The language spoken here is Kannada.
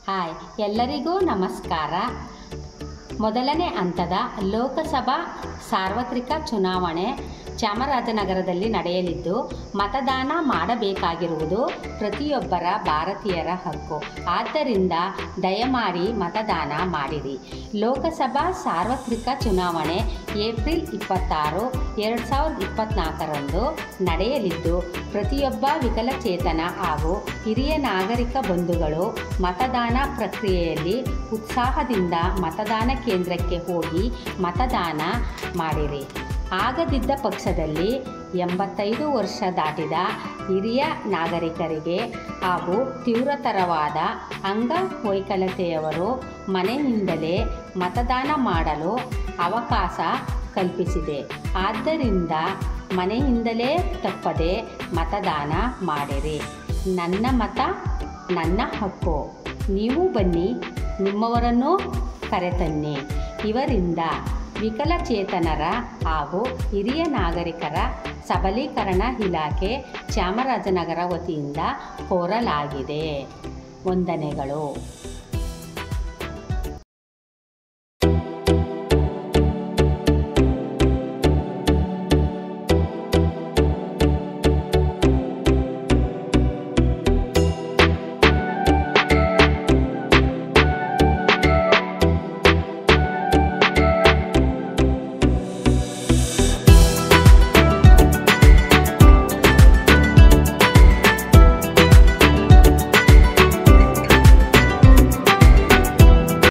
ಹಾಯ್ ಎಲ್ಲರಿಗೂ ನಮಸ್ಕಾರ ಮೊದಲನೇ ಹಂತದ ಲೋಕಸಭಾ ಸಾರ್ವತ್ರಿಕ ಚುನಾವಣೆ ಚಾಮರಾಜನಗರದಲ್ಲಿ ನಡೆಯಲಿದ್ದು ಮತದಾನ ಮಾಡಬೇಕಾಗಿರುವುದು ಪ್ರತಿಯೊಬ್ಬರ ಭಾರತೀಯರ ಹಕ್ಕು ಆದ್ದರಿಂದ ದಯಮಾಡಿ ಮತದಾನ ಮಾಡಿರಿ ಲೋಕಸಭಾ ಸಾರ್ವತ್ರಿಕ ಚುನಾವಣೆ ಏಪ್ರಿಲ್ ಇಪ್ಪತ್ತಾರು ಎರಡು ಸಾವಿರದ ಇಪ್ಪತ್ತ್ನಾಲ್ಕರಂದು ನಡೆಯಲಿದ್ದು ಪ್ರತಿಯೊಬ್ಬ ವಿಕಲಚೇತನ ಹಾಗೂ ಹಿರಿಯ ನಾಗರಿಕ ಬಂಧುಗಳು ಮತದಾನ ಪ್ರಕ್ರಿಯೆಯಲ್ಲಿ ಉತ್ಸಾಹದಿಂದ ಮತದಾನ ಕೇಂದ್ರಕ್ಕೆ ಹೋಗಿ ಮತದಾನ ಮಾಡಿರಿ ಆಗದಿದ್ದ ಪಕ್ಷದಲ್ಲಿ ಎಂಬತ್ತೈದು ವರ್ಷ ದಾಟಿದ ಹಿರಿಯ ನಾಗರಿಕರಿಗೆ ಹಾಗೂ ತೀವ್ರತರವಾದ ಅಂಗವೈಕಲ್ಯತೆಯವರು ಮನೆಯಿಂದಲೇ ಮತದಾನ ಮಾಡಲು ಅವಕಾಶ ಕಲ್ಪಿಸಿದೆ ಆದ್ದರಿಂದ ಮನೆಯಿಂದಲೇ ತಪ್ಪದೆ ಮತದಾನ ಮಾಡಿರಿ ನನ್ನ ಮತ ನನ್ನ ಹಕ್ಕು ನೀವು ಬನ್ನಿ ನಿಮ್ಮವರನ್ನೂ ಕರೆತನ್ನಿ ಇವರಿಂದ ವಿಕಲಚೇತನರ ಹಾಗೂ ಹಿರಿಯ ನಾಗರಿಕರ ಸಬಲೀಕರಣ ಇಲಾಖೆ ಚಾಮರಾಜನಗರ ವತಿಯಿಂದ ಕೋರಲಾಗಿದೆ ವಂದನೆಗಳು